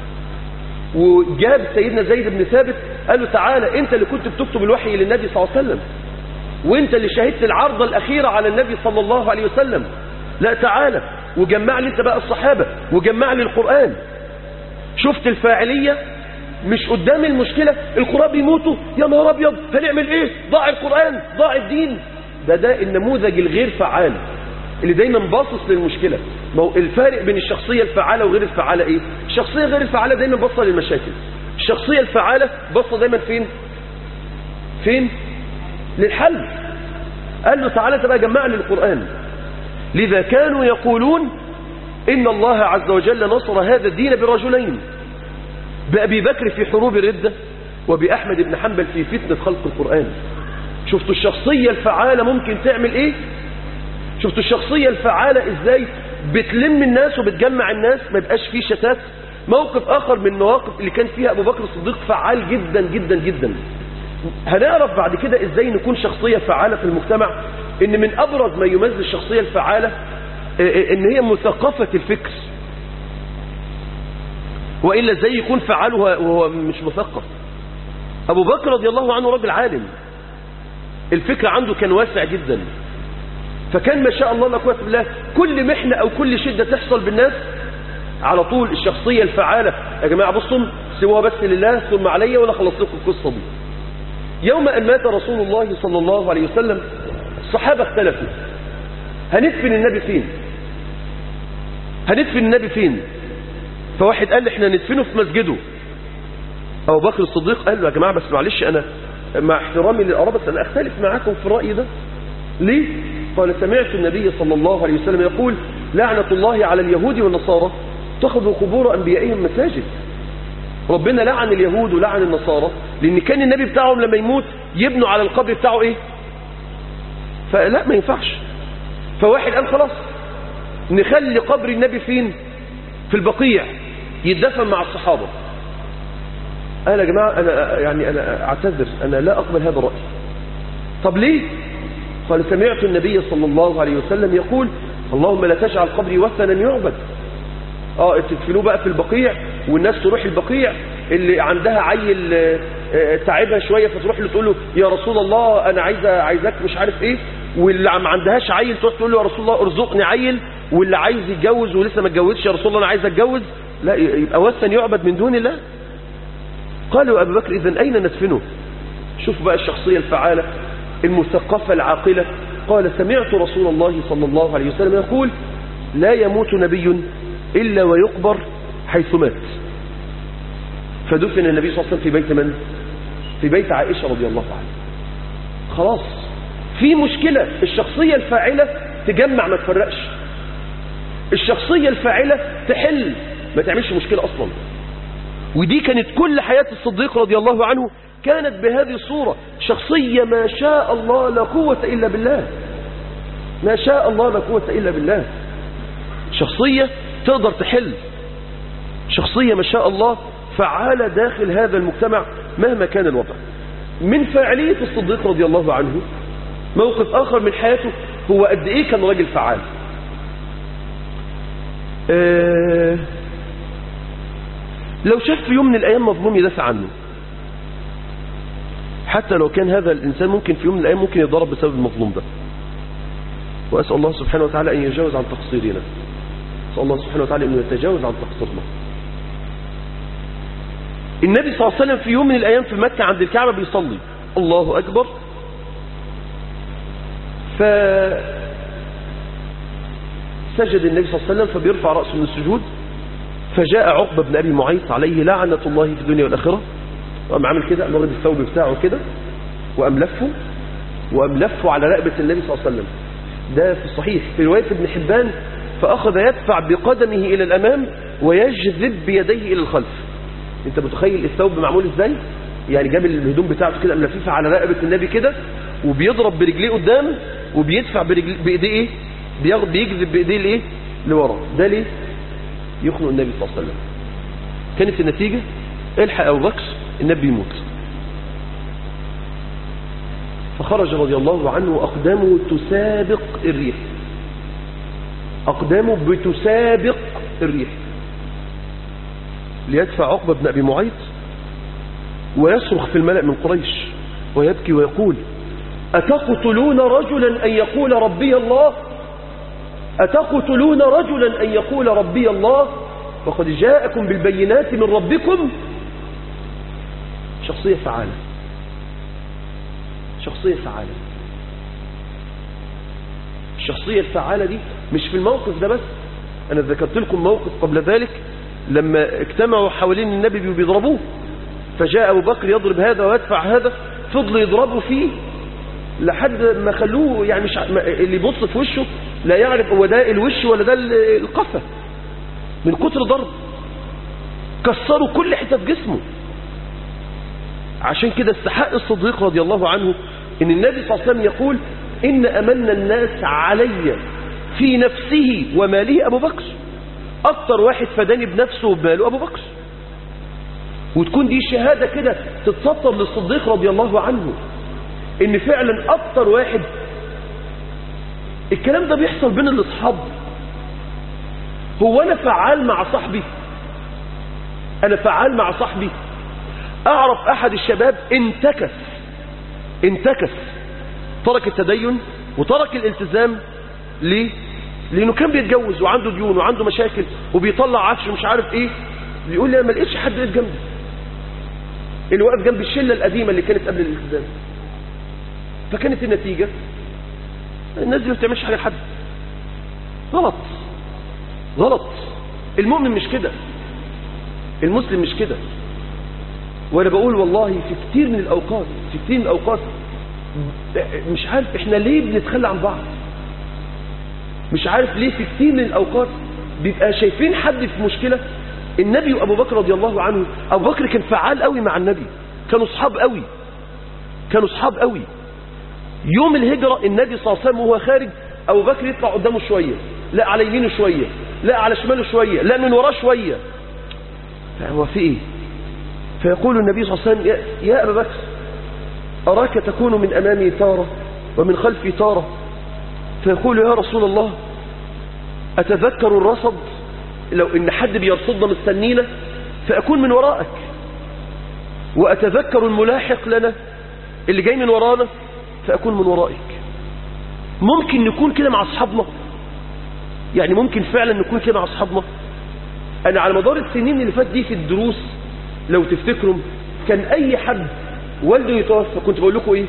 وجاب سيدنا زيد بن ثابت قال له تعالى انت اللي كنت بتكتب الوحي للنبي صلى الله عليه وسلم وانت اللي شهدت العرضة الأخيرة على النبي صلى الله عليه وسلم لا تعالى وجمع لي انت بقى الصحابة وجمع لي القرآن شفت الفاعلية مش قدام المشكلة القرآن بيموتوا يا نهار ابيض هنعمل ايه ضاع القرآن ضاع الدين ده ده النموذج الغير فعال اللي دايما باصص للمشكلة ما هو الفارق بين الشخصية الفعالة وغير الفعالة ايه الشخصية غير الفعالة دايما باصة للمشاكل الشخصية الفعالة باصة دايما فين فين للحل قال له تعالى تبقى جمع لي القرآن لذا كانوا يقولون إن الله عز وجل نصر هذا الدين برجلين بأبي بكر في حروب الردة وبأحمد بن حنبل في فتنة خلق القرآن شفتوا الشخصية الفعالة ممكن تعمل ايه شفتوا الشخصية الفعالة ازاي بتلم الناس وبتجمع الناس ما يبقاش فيه شتات موقف آخر من المواقف اللي كان فيها أبو بكر الصديق فعال جدا جدا جدا هنعرف بعد كده ازاي نكون شخصية فعالة في المجتمع ان من ابرز ما يميز الشخصية الفعالة ان هي مثقفة الفكر وإلا ازاي يكون فعال وهو مش مثقف ابو بكر رضي الله عنه راجل عالم الفكر عنده كان واسع جدا فكان ما شاء الله لا قوه الا بالله كل محنة او كل شدة تحصل بالناس على طول الشخصية الفعالة يا جماعة بصوا سوى بس لله ثم علي ولا خلص لكم القصة دي يوم أن مات رسول الله صلى الله عليه وسلم الصحابة اختلفوا هندفن النبي فين هندفن النبي فين فواحد قال احنا ندفنه في مسجده أبو بكر الصديق قال له يا جماعة بس معلش أنا مع احترامي للآراء بس أنا أختلف معاكم في الرأي ده ليه قال سمعت النبي صلى الله عليه وسلم يقول لعنة الله على اليهود والنصارى اتخذوا قبور أنبيائهم مساجد ربنا لعن اليهود ولعن النصارى لأن كان النبي بتاعهم لما يموت يبنوا على القبر بتاعه إيه فلا ما ينفعش فواحد قال خلاص نخلي قبر النبي فين في البقيع يدفن مع الصحابة قال يا جماعة أنا يعني أنا أعتذر أنا لا أقبل هذا الرأي طب ليه قال سمعت النبي صلى الله عليه وسلم يقول اللهم لا تجعل قبري وثنا يعبد اه تدفنوه بقى في البقيع والناس تروح البقيع اللي عندها عيل تعبها شوية فتروح له تقول له يا رسول الله انا عايزه عايزاك مش عارف ايه واللي ما عندهاش عيل تروح تقول له يا رسول الله ارزقني عيل واللي عايز يتجوز ولسه ما اتجوزش يا رسول الله انا عايز اتجوز لا يبقى وثن يعبد من دون الله قالوا ابو بكر اذا اين ندفنه شوف بقى الشخصية الفعالة المثقفة العاقلة قال سمعت رسول الله صلى الله عليه وسلم يقول لا يموت نبي إلا ويقبر حيث مات فدفن النبي صلى الله عليه وسلم في بيت من؟ في بيت عائشة رضي الله عنها خلاص في مشكلة الشخصية الفاعلة تجمع ما تفرقش الشخصية الفاعلة تحل ما تعملش مشكلة أصلا ودي كانت كل حياة الصديق رضي الله عنه كانت بهذه الصورة شخصية ما شاء الله لا قوة إلا بالله ما شاء الله لا قوة إلا بالله شخصية تقدر تحل شخصية ما شاء الله فعالة داخل هذا المجتمع مهما كان الوضع من فاعلية الصديق رضي الله عنه موقف آخر من حياته هو قد إيه كان راجل فعال آه لو شاف في يوم من الأيام مظلوم يدافع عنه حتى لو كان هذا الإنسان ممكن في يوم من الأيام ممكن يضرب بسبب المظلوم ده وأسأل الله سبحانه وتعالى أن يتجاوز عن تقصيرنا أسأل الله سبحانه وتعالى أنه يتجاوز عن تقصيرنا النبي صلى الله عليه وسلم في يوم من الأيام في مكة عند الكعبة بيصلي الله أكبر ف سجد النبي صلى الله عليه وسلم فبيرفع رأسه من السجود فجاء عقبة بن أبي معيط عليه لعنة الله في الدنيا والآخرة وقام عامل كده قام واخد الثوب بتاعه كده وقام لفه وقام لفه على رقبة النبي صلى الله عليه وسلم ده في الصحيح في رواية ابن حبان فأخذ يدفع بقدمه إلى الأمام ويجذب بيديه إلى الخلف انت متخيل الثوب معمول ازاي يعني جاب الهدوم بتاعته كده ملففها على رقبة النبي كده وبيضرب برجليه قدام وبيدفع برجل بايديه ايه بياخد بيجذب بايديه لايه لورا ده ليه يخنق النبي صلى الله عليه وسلم كانت النتيجة الحق أبو بكر النبي يموت فخرج رضي الله عنه وأقدامه تسابق الريح أقدامه بتسابق الريح ليدفع عقبة بن أبي معيط ويصرخ في الملأ من قريش ويبكي ويقول أتقتلون رجلا أن يقول ربي الله أتقتلون رجلا أن يقول ربي الله وقد جاءكم بالبينات من ربكم شخصية فعالة شخصية فعالة الشخصية الفعالة دي مش في الموقف ده بس أنا ذكرت لكم موقف قبل ذلك لما اجتمعوا حوالين النبي وبيضربوه فجاء أبو بكر يضرب هذا ويدفع هذا فضل يضربوا فيه لحد ما خلوه يعني مش اللي يبص في وشه لا يعرف هو ده الوش ولا ده القفا من كتر ضرب كسروا كل حتة في جسمه عشان كده استحق الصديق رضي الله عنه ان النبي صلى الله عليه وسلم يقول ان امن الناس علي في نفسه وماله ابو بكر اكتر واحد فداني بنفسه وبماله ابو بكر وتكون دي شهادة كده تتسطر للصديق رضي الله عنه ان فعلا اكتر واحد الكلام ده بيحصل بين الاصحاب هو انا فعال مع صاحبي انا فعال مع صاحبي اعرف احد الشباب انتكس انتكس ترك التدين وترك الالتزام ليه لانه كان بيتجوز وعنده ديون وعنده مشاكل وبيطلع عفش ومش عارف ايه بيقول لي انا ما لقيتش حد واقف جنبي اللي واقف جنب الشله القديمه اللي كانت قبل الالتزام فكانت النتيجه الناس دي ما بتعملش حاجه لحد غلط غلط المؤمن مش كده المسلم مش كده وانا بقول والله في كتير من الاوقات في كتير من الاوقات مش عارف احنا ليه بنتخلى عن بعض مش عارف ليه في كتير من الاوقات بيبقى شايفين حد في مشكلة النبي وابو بكر رضي الله عنه ابو بكر كان فعال قوي مع النبي كانوا اصحاب قوي كانوا اصحاب قوي يوم الهجرة النبي صلى الله عليه وسلم وهو خارج ابو بكر يطلع قدامه شوية لا على يمينه شوية لا على شماله شوية لا من وراه شوية هو في ايه فيقول النبي صلى الله عليه وسلم يا, يا أبا بكر أراك تكون من أمامي تارة ومن خلفي تارة فيقول يا رسول الله أتذكر الرصد لو إن حد بيرصدنا مستنينا فأكون من ورائك وأتذكر الملاحق لنا اللي جاي من ورانا فأكون من ورائك ممكن نكون كده مع أصحابنا يعني ممكن فعلا نكون كده مع أصحابنا أنا على مدار السنين اللي فات دي في الدروس لو تفتكروا كان أي حد والده يتوفى كنت بقول لكم إيه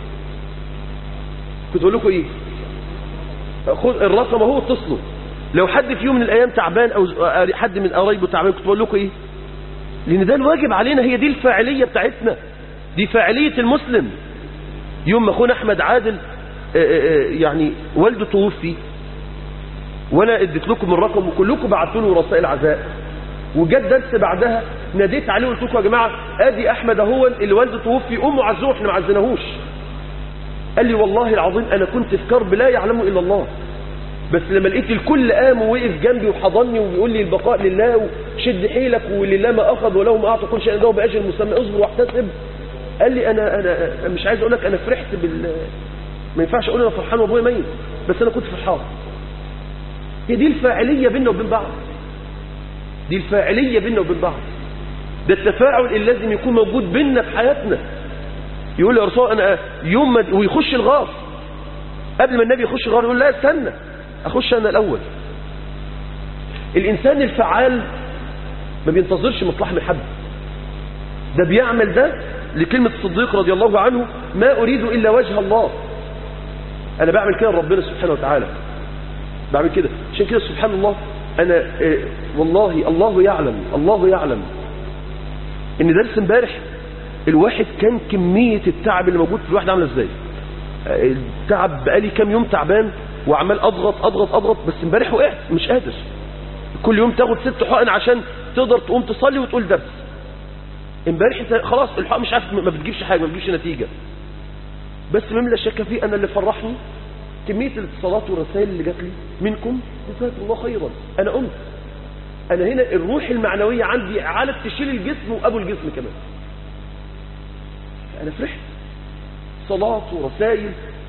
كنت بقول لكم إيه خذ الرقم اهو اتصلوا لو حد في يوم من الأيام تعبان أو حد من قرايبه تعبان كنت بقول لكم إيه لأن ده الواجب علينا هي دي الفاعلية بتاعتنا دي فاعلية المسلم يوم ما أخونا أحمد عادل يعني والده توفي وانا اديت لكم الرقم وكلكم بعتوا له رسائل عزاء وجت درس بعدها ناديت عليه وقلت لكم يا جماعه ادي احمد اهو اللي والده توفي امه عزوه احنا ما عزناهوش قال لي والله العظيم انا كنت في كرب لا يعلمه الا الله بس لما لقيت الكل قام ووقف جنبي وحضني وبيقول لي البقاء لله وشد حيلك ولله ما اخذ وله ما اعطى كل شيء عنده باجر مسمى اصبر واحتسب قال لي انا انا مش عايز اقول لك انا فرحت بال ما ينفعش اقول انا فرحان وابويا ميت بس انا كنت فرحان هي دي الفاعلية بيننا وبين بعض دي الفاعلية بيننا وبين بعض ده التفاعل اللي لازم يكون موجود بيننا في حياتنا يقول يا رسول أنا يوم ما ويخش الغار قبل ما النبي يخش الغار يقول لا استنى أخش أنا الأول الإنسان الفعال ما بينتظرش مصلحة من حد ده بيعمل ده لكلمة الصديق رضي الله عنه ما أريد إلا وجه الله أنا بعمل كده لربنا سبحانه وتعالى بعمل كده عشان كده سبحان الله انا إيه والله الله يعلم الله يعلم ان درس امبارح الواحد كان كمية التعب اللي موجود في الواحد عامله ازاي التعب بقالي كام يوم تعبان وعمال اضغط اضغط اضغط بس امبارح وقعت مش قادر كل يوم تاخد ست حقن عشان تقدر تقوم تصلي وتقول درس امبارح انت خلاص الحقن مش عارف ما بتجيبش حاجه ما بتجيبش نتيجه بس مما لا شك فيه انا اللي فرحني كمية الاتصالات والرسائل اللي جات لي منكم جزاكم الله خيرا أنا قمت أنا هنا الروح المعنوية عندي عالت تشيل الجسم وأبو الجسم كمان أنا فرحت صلاة ورسائل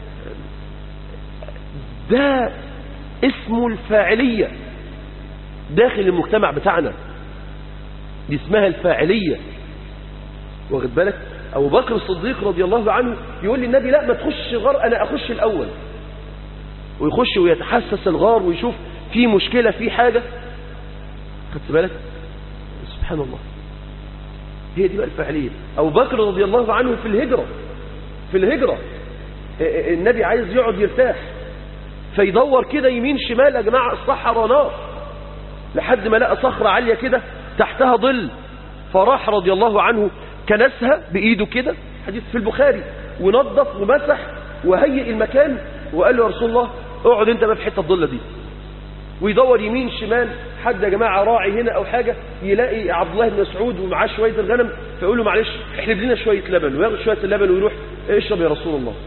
ده اسمه الفاعلية داخل المجتمع بتاعنا دي اسمها الفاعلية واخد بالك أبو بكر الصديق رضي الله عنه يقول للنبي لا ما تخش غار أنا أخش الأول ويخش ويتحسس الغار ويشوف في مشكلة في حاجة خدت بالك سبحان الله هي دي بقى الفاعلية أبو بكر رضي الله عنه في الهجرة في الهجرة النبي عايز يقعد يرتاح فيدور كده يمين شمال يا جماعة الصحراء نار لحد ما لقى صخرة عالية كده تحتها ظل فراح رضي الله عنه كنسها بإيده كده حديث في البخاري ونظف ومسح وهيئ المكان وقال له يا رسول الله اقعد انت بقى في حته الضله دي ويدور يمين شمال حد يا جماعه راعي هنا او حاجه يلاقي عبد الله بن مسعود ومعاه شويه الغنم فيقول له معلش احلب لنا شويه لبن وياخد شويه اللبن ويروح اشرب يا رسول الله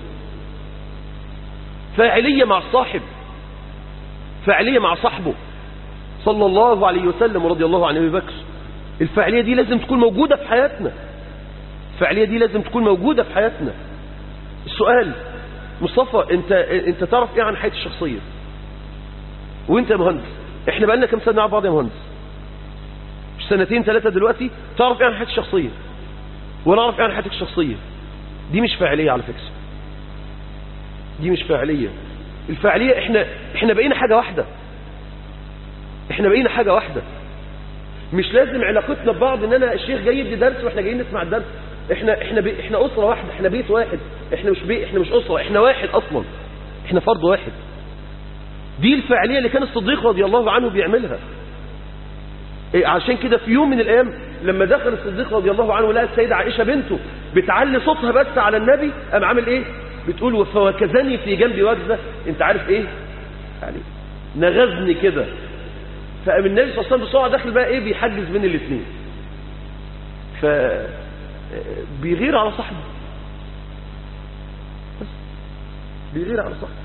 فاعليه مع الصاحب فاعليه مع صاحبه صلى الله عليه وسلم ورضي الله عن ابي بكر الفاعليه دي لازم تكون موجوده في حياتنا الفاعليه دي لازم تكون موجوده في حياتنا السؤال مصطفى انت انت تعرف ايه عن حياتي الشخصيه وانت يا مهندس احنا بقالنا كام سنه مع بعض يا مهندس مش سنتين ثلاثه دلوقتي تعرف ايه عن حياتي الشخصيه وانا اعرف ايه عن حياتك الشخصيه دي مش فاعليه على فكره دي مش فاعليه الفاعليه احنا احنا بقينا حاجه واحده احنا بقينا حاجه واحده مش لازم علاقتنا ببعض ان انا الشيخ جاي يدي درس واحنا جايين نسمع الدرس احنا احنا بي احنا اسره واحده احنا بيت واحد احنا مش بيت احنا مش اسره احنا واحد اصلا احنا فرد واحد دي الفاعليه اللي كان الصديق رضي الله عنه بيعملها إيه عشان كده في يوم من الايام لما دخل الصديق رضي الله عنه لقى السيده عائشه بنته بتعلي صوتها بس على النبي قام عامل ايه بتقول وفوكزني في جنبي وجزه انت عارف ايه يعني نغزني كده فقام النبي صلى الله عليه وسلم بسرعه داخل بقى ايه بيحجز بين الاثنين ف بيغير على صاحبه بس بيغير على صاحبه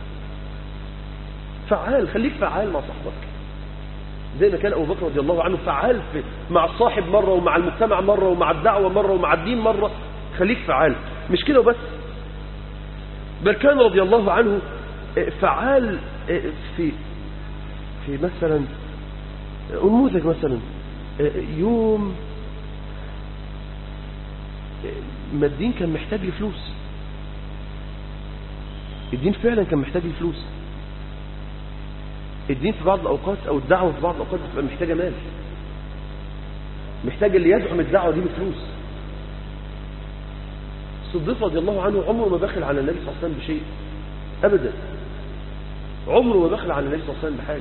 فعال خليك فعال مع صاحبك زي ما كان أبو بكر رضي الله عنه فعال في مع الصاحب مرة ومع المجتمع مرة ومع الدعوة مرة ومع الدين مرة خليك فعال مش كده وبس بل كان رضي الله عنه فعال في في مثلا نموذج مثلا يوم ما الدين كان محتاج لفلوس الدين فعلا كان محتاج لفلوس الدين في بعض الأوقات أو الدعوة في بعض الأوقات بتبقى محتاجة مال محتاج اللي يدعم الدعوة دي بفلوس الصديق رضي الله عنه عمره ما بخل على النبي صلى الله عليه وسلم بشيء أبدا عمره ما بخل على النبي صلى الله عليه وسلم بحاجة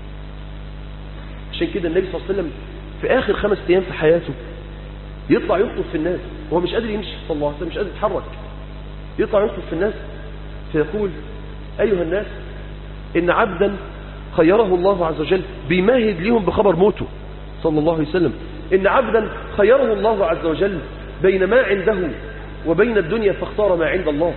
عشان كده النبي صلى الله عليه وسلم في آخر خمس أيام في حياته يطلع يخطب في الناس وهو مش قادر يمشي صلى الله عليه وسلم مش قادر يتحرك يطلع يخطب في الناس فيقول أيها الناس إن عبدا خيره الله عز وجل بيمهد لهم بخبر موته صلى الله عليه وسلم إن عبدا خيره الله عز وجل بين ما عنده وبين الدنيا فاختار ما عند الله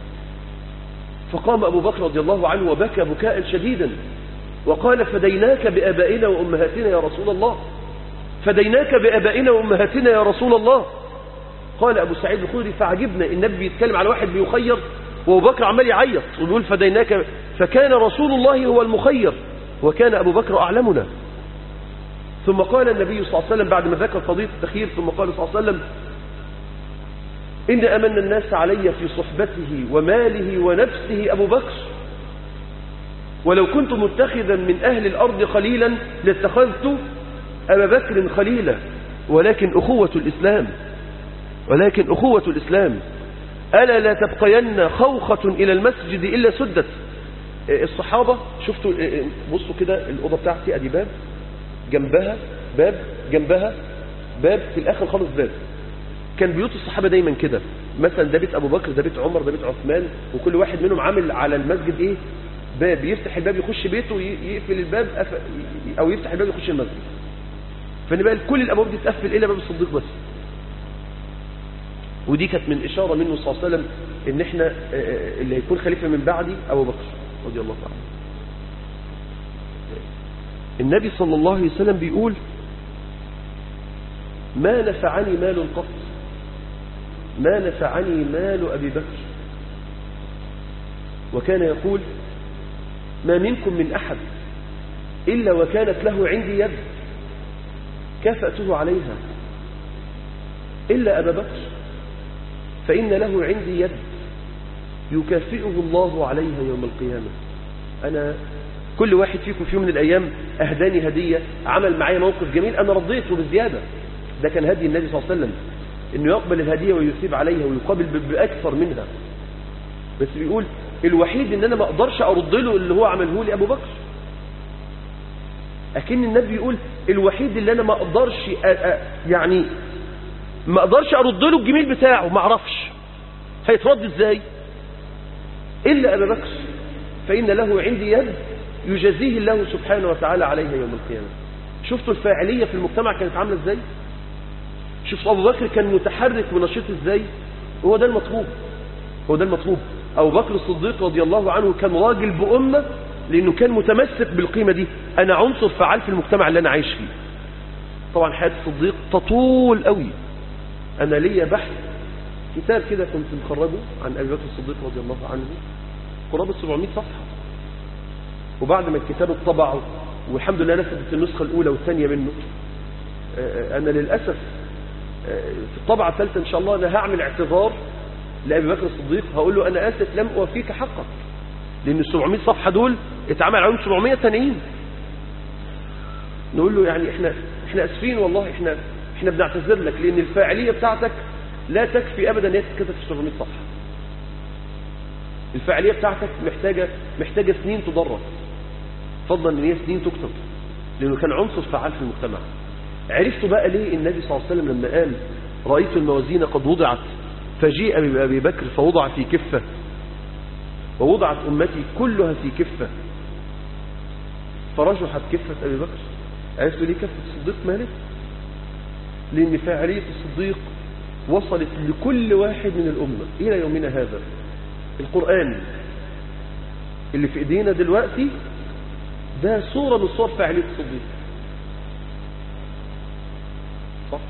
فقام أبو بكر رضي الله عنه وبكى بكاء شديدا وقال فديناك بأبائنا وأمهاتنا يا رسول الله فديناك بأبائنا وأمهاتنا يا رسول الله قال أبو سعيد الخدري فعجبنا النبي بيتكلم على واحد بيخير وأبو بكر عمال يعيط ويقول فديناك فكان رسول الله هو المخير وكان أبو بكر أعلمنا ثم قال النبي صلى الله عليه وسلم بعد ما ذكر قضية التخيير ثم قال صلى الله عليه وسلم إن أمن الناس علي في صحبته وماله ونفسه أبو بكر ولو كنت متخذا من أهل الأرض خليلا لاتخذت أبا بكر خليلا ولكن أخوة الإسلام ولكن أخوة الإسلام ألا لا تبقين خوخة إلى المسجد إلا سدت الصحابة شفتوا بصوا كده الأوضة بتاعتي أدي باب جنبها باب جنبها باب في الآخر خالص باب كان بيوت الصحابة دايما كده مثلا ده بيت أبو بكر ده بيت عمر ده بيت عثمان وكل واحد منهم عامل على المسجد إيه باب يفتح الباب يخش بيته يقفل الباب أو يفتح الباب يخش المسجد فنبقى كل الأبواب دي تقفل إلا باب الصديق بس ودي كانت من إشارة منه صلى الله عليه وسلم إن إحنا اللي هيكون خليفة من بعدي أبو بكر رضي الله تعالى النبي صلى الله عليه وسلم بيقول ما نفعني مال قط ما نفعني مال أبي بكر وكان يقول ما منكم من أحد إلا وكانت له عندي يد كافأته عليها إلا أبا بكر فإن له عندي يد يكافئه الله عليها يوم القيامة أنا كل واحد فيكم في يوم من الأيام أهداني هدية عمل معايا موقف جميل أنا رضيته بزيادة ده كان هدي النبي صلى الله عليه وسلم إنه يقبل الهدية ويثيب عليها ويقابل بأكثر منها بس بيقول الوحيد إن أنا ما أقدرش أرد له اللي هو عمله لي أبو بكر أكن النبي يقول الوحيد اللي أنا ما أقدرش أ... أ... يعني ما أقدرش أرد له الجميل بتاعه ما أعرفش هيترد إزاي إلا أبا بكر فإن له عندي يد يجازيه الله سبحانه وتعالى عليها يوم القيامة شفتوا الفاعلية في المجتمع كانت عاملة إزاي شفتوا أبو بكر كان متحرك ونشيط إزاي هو ده المطلوب هو ده المطلوب أبو بكر الصديق رضي الله عنه كان راجل بأمة لأنه كان متمسك بالقيمة دي أنا عنصر فعال في المجتمع اللي أنا عايش فيه طبعا حياة الصديق تطول قوي أنا ليا بحث كتاب كده كنت مخرجه عن أبي بكر الصديق رضي الله عنه قرابة 700 صفحة وبعد ما الكتاب اتطبع والحمد لله نفذت النسخة الأولى والثانية منه أنا للأسف في الطبعة الثالثة إن شاء الله أنا هعمل اعتذار لأبي بكر الصديق هقول له أنا آسف لم أوفيك حقك لأن ال 700 صفحة دول اتعمل عليهم 700 تانيين نقول له يعني احنا احنا اسفين والله احنا احنا بنعتذر لك لأن الفاعلية بتاعتك لا تكفي أبدا ان هي تتكتب في 700 صفحة الفاعلية بتاعتك محتاجة محتاجة سنين تدرس فضلا ان هي سنين تكتب لأنه كان عنصر فعال في المجتمع عرفتوا بقى ليه النبي صلى الله عليه وسلم لما قال رأيت الموازين قد وضعت فجيء بأبي بكر فوضع في كفة ووضعت أمتي كلها في كفة فرجحت كفة أبي بكر عرفتوا ليه كفة الصديق مالك لأن فاعلية الصديق وصلت لكل واحد من الأمة إلى يومنا هذا القرآن اللي في إيدينا دلوقتي ده صورة من صور فاعلية الصديق صح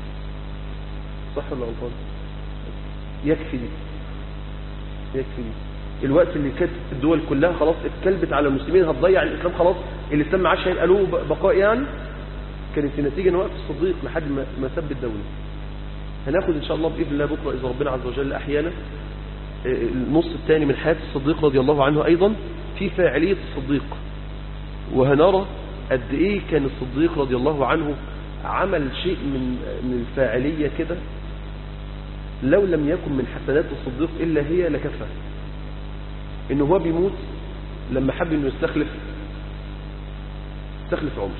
صح ولا غلطان يكفي دي يكفي دي الوقت اللي كانت الدول كلها خلاص اتكلبت على المسلمين هتضيع الإسلام خلاص الإسلام ما عادش هيبقى له بقاء يعني كانت النتيجة ان وقت الصديق لحد ما ما سب الدولة هناخد ان شاء الله بإذن الله بكرة إذا ربنا عز وجل أحيانا النص الثاني من حياة الصديق رضي الله عنه أيضا في فاعلية الصديق وهنرى قد إيه كان الصديق رضي الله عنه عمل شيء من من الفاعلية كده لو لم يكن من حسنات الصديق إلا هي لكفى إنه هو بيموت لما حب إنه يستخلف يستخلف عمر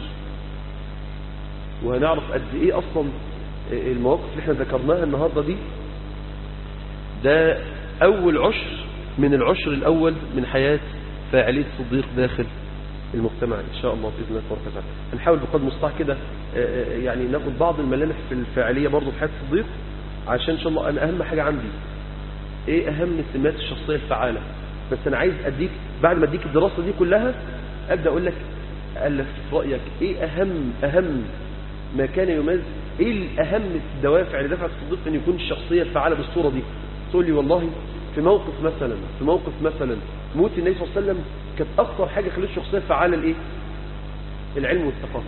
وهنعرف قد إيه أصلا المواقف اللي احنا ذكرناها النهاردة دي ده أول عشر من العشر الأول من حياة فاعلية الصديق داخل المجتمع إن شاء الله بإذن الله تبارك وتعالى هنحاول بقدر المستطاع كده يعني ناخد بعض الملامح في الفاعلية برضه في حياة الصديق عشان إن شاء الله أنا أهم حاجة عندي إيه أهم سمات الشخصية الفعالة بس أنا عايز أديك بعد ما أديك الدراسة دي كلها أبدأ أقول لك ألف في رأيك إيه أهم أهم ما كان يميز إيه الأهم الدوافع اللي دفعت الصديق أن يكون الشخصية الفعالة بالصورة دي تقول لي والله في موقف مثلا في موقف مثلا موت النبي صلى الله عليه وسلم كانت أكثر حاجة خلت الشخصية الفعالة الإيه العلم والثقافة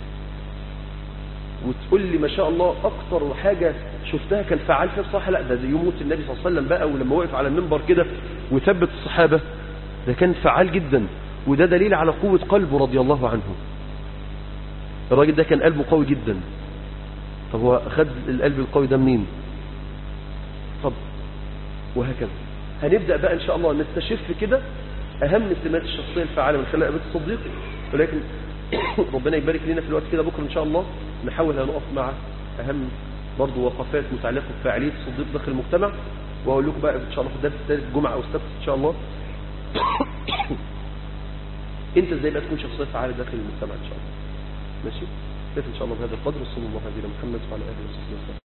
وتقول لي ما شاء الله أكثر حاجة شفتها كان فعال فيها بصراحة لا ده زي يوم موت النبي صلى الله عليه وسلم بقى ولما وقف على المنبر كده وثبت الصحابة ده كان فعال جدا وده دليل على قوة قلبه رضي الله عنه الراجل ده كان قلبه قوي جدا طب هو خد القلب القوي ده منين طب وهكذا هنبدأ بقى إن شاء الله نستشف كده أهم سمات الشخصية الفعالة من خلال أبيت الصديق ولكن ربنا يبارك لنا في الوقت كده بكرة إن شاء الله نحاول هنقف مع أهم برضو وقفات متعلقة بفاعلية الصديق داخل المجتمع وأقول لكم بقى إن شاء الله في الدرس الثالث الجمعة أو السبت إن شاء الله أنت إزاي بقى تكون شخصية فعالة داخل المجتمع إن شاء الله ماشي؟ ان شاء الله بهذا القدر وصلى الله على محمد وعلى اله وصحبه وسلم